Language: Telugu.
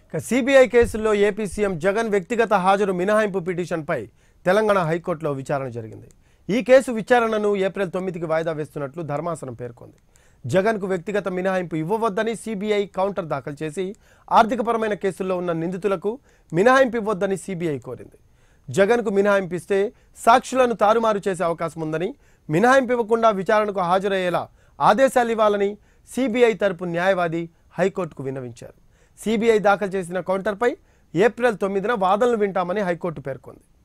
ఇక సిబిఐ కేసుల్లో ఏపీ సీఎం జగన్ వ్యక్తిగత హాజరు మినహాయింపు పిటిషన్పై తెలంగాణ హైకోర్టులో విచారణ జరిగింది ఈ కేసు విచారణను ఏప్రిల్ తొమ్మిదికి వాయిదా వేస్తున్నట్లు ధర్మాసనం పేర్కొంది జగన్కు వ్యక్తిగత మినహాయింపు ఇవ్వవద్దని సిబిఐ కౌంటర్ దాఖలు చేసి ఆర్థికపరమైన కేసుల్లో ఉన్న నిందితులకు మినహాయింపు ఇవ్వొద్దని సిబిఐ కోరింది జగన్కు మినహాయింపు ఇస్తే సాక్షులను తారుమారు చేసే అవకాశం ఉందని మినహాయింపు ఇవ్వకుండా విచారణకు హాజరయ్యేలా ఆదేశాలు ఇవ్వాలని సిబిఐ తరపు న్యాయవాది హైకోర్టుకు విన్నవించారు సిబిఐ దాఖలు చేసిన కౌంటర్పై ఏప్రిల్ తొమ్మిదిన వాదనలు వింటామని హైకోర్టు పేర్కొంది